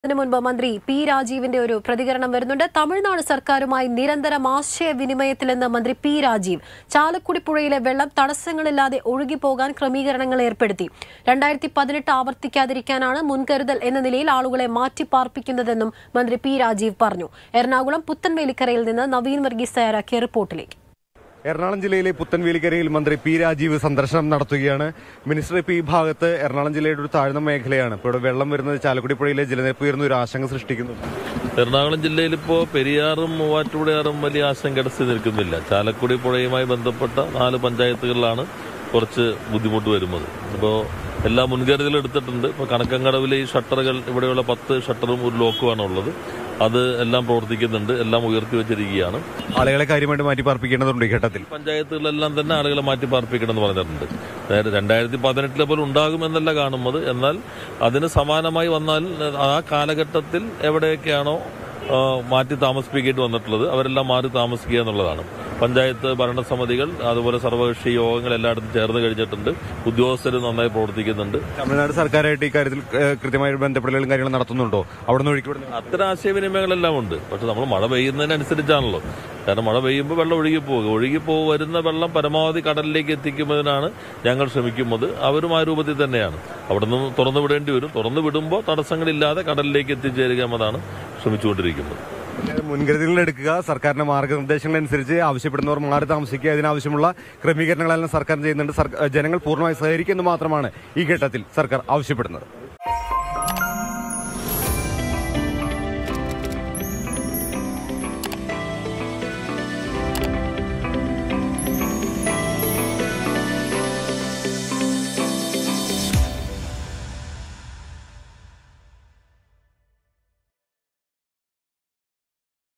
അതിനു മുൻപ് മന്ത്രി പി രാജീവിന്റെ ഒരു പ്രതികരണം വരുന്നുണ്ട് തമിഴ്നാട് സർക്കാരുമായി നിരന്തരം ആശയവിനിമയത്തിലെന്ന് മന്ത്രി പി രാജീവ് ചാലക്കുടി പുഴയിലെ വെള്ളം തടസ്സങ്ങളില്ലാതെ ഒഴുകിപ്പോകാൻ ക്രമീകരണങ്ങൾ ഏർപ്പെടുത്തി രണ്ടായിരത്തി പതിനെട്ട് ആവർത്തിക്കാതിരിക്കാനാണ് മുൻകരുതൽ എന്ന നിലയിൽ ആളുകളെ മാറ്റിപ്പാർപ്പിക്കുന്നതെന്നും മന്ത്രി പി രാജീവ് പറഞ്ഞു എറണാകുളം പുത്തൻവേലിക്കരയിൽ നിന്ന് നവീൻ വർഗീസ് തയ്യാറാക്കിയ റിപ്പോർട്ടിലേക്ക് എറണാകുളം ജില്ലയിലെ പുത്തൻവേലിക്കരയിൽ മന്ത്രി പി രാജീവ് സന്ദർശനം നടത്തുകയാണ് മിനിസ്റ്റർ ഇപ്പോൾ ഈ ഭാഗത്ത് എറണാകുളം ജില്ലയുടെ ഒരു താഴ്ന്ന മേഖലയാണ് ഇപ്പോൾ ഇവിടെ വെള്ളം വരുന്നത് ചാലക്കുടി പുഴയിലെ ജലനിരപ്പ് ഉയർന്ന ഒരു ആശങ്ക സൃഷ്ടിക്കുന്നു എറണാകുളം ജില്ലയിൽ ഇപ്പോൾ പെരിയാറും മൂവാറ്റുപുഴയാറും വലിയ ആശങ്കയുടെ സ്ഥിതി നിൽക്കുന്നില്ല ചാലക്കുടി പുഴയുമായി ബന്ധപ്പെട്ട നാല് പഞ്ചായത്തുകളിലാണ് കുറച്ച് ബുദ്ധിമുട്ട് വരുന്നത് ഇപ്പോൾ എല്ലാ മുൻകരുതലും എടുത്തിട്ടുണ്ട് ഇപ്പോൾ കണക്കങ്കടവിലെ ഈ ഷട്ടറുകൾ ഇവിടെയുള്ള പത്ത് ഷട്ടറും ഒരു ലോക്കുമാണ് ഉള്ളത് അത് എല്ലാം പ്രവർത്തിക്കുന്നുണ്ട് എല്ലാം ഉയർത്തി വെച്ചിരിക്കുകയാണ് ആളുകളെ കാര്യമായിട്ട് മാറ്റി പാർപ്പിക്കേണ്ടതുണ്ട് ഈ ഘട്ടത്തിൽ പഞ്ചായത്തുകളിലെല്ലാം തന്നെ ആളുകളെ മാറ്റി പാർപ്പിക്കണം എന്ന് പറഞ്ഞിട്ടുണ്ട് അതായത് രണ്ടായിരത്തി പതിനെട്ടിലെ പോലെ ഉണ്ടാകുമെന്നല്ല കാണുന്നത് എന്നാൽ അതിന് സമാനമായി വന്നാൽ ആ കാലഘട്ടത്തിൽ എവിടെയൊക്കെയാണോ ആ, മാറ്റി താമസിപ്പിക്കേണ്ടി വന്നിട്ടുള്ളത് അവരെല്ലാം മാറി താമസിക്കുക എന്നുള്ളതാണ് പഞ്ചായത്ത് ഭരണസമിതികൾ അതുപോലെ സർവകക്ഷി യോഗങ്ങൾ എല്ലായിടത്തും ചേർന്ന് കഴിഞ്ഞിട്ടുണ്ട് ഉദ്യോഗസ്ഥർ നന്നായി പ്രവർത്തിക്കുന്നുണ്ട് തമിഴ്നാട് സർക്കാരായിട്ട് ഈ കാര്യത്തിൽ ഏഹ്, കൃത്യമായ ബന്ധപ്പെടലുകളും കാര്യങ്ങളും നടത്തുന്നുണ്ടോ അവിടെ നിന്ന് ഒഴുക്കി വിടുന്നു അത്തരം ആശയവിനിമയങ്ങളെല്ലാം ഉണ്ട് പക്ഷെ നമ്മൾ മഴ പെയ്യുന്നതിനനുസരിച്ചാണല്ലോ കാരണം മഴ പെയ്യുമ്പോൾ വെള്ളം ഒഴുകി പോകുക ഒഴുകി പോ വരുന്ന വെള്ളം പരമാവധി കടലിലേക്ക് എത്തിക്കുന്നതിനാണ് ഞങ്ങൾ ശ്രമിക്കുന്നത് അവരും ആ രൂപത്തിൽ തന്നെയാണ് അവിടെ നിന്ന് തുറന്നു വിടേണ്ടി വരും തുറന്നു വിടുമ്പോൾ തടസ്സങ്ങളില്ലാതെ കടലിലേക്ക് എത്തിച്ചേരുക എന്നതാണ് ശ്രമിച്ചുകൊണ്ടിരിക്കുന്നത് മുൻകരുതലുകൾ എടുക്കുക സർക്കാരിന്റെ മാർഗനിർദ്ദേശങ്ങൾ അനുസരിച്ച് ആവശ്യപ്പെടുന്നവർ മാറി താമസിക്കുക ഇതിനാവശ്യമുള്ള ക്രമീകരണങ്ങളെല്ലാം സർക്കാർ ചെയ്യുന്നുണ്ട് സർക്കാർ- ജനങ്ങൾ പൂർണ്ണമായി സഹകരിക്കുന്നു മാത്രമാണ് ഈ ഘട്ടത്തിൽ സർക്കാർ ആവശ്യപ്പെടുന്നത്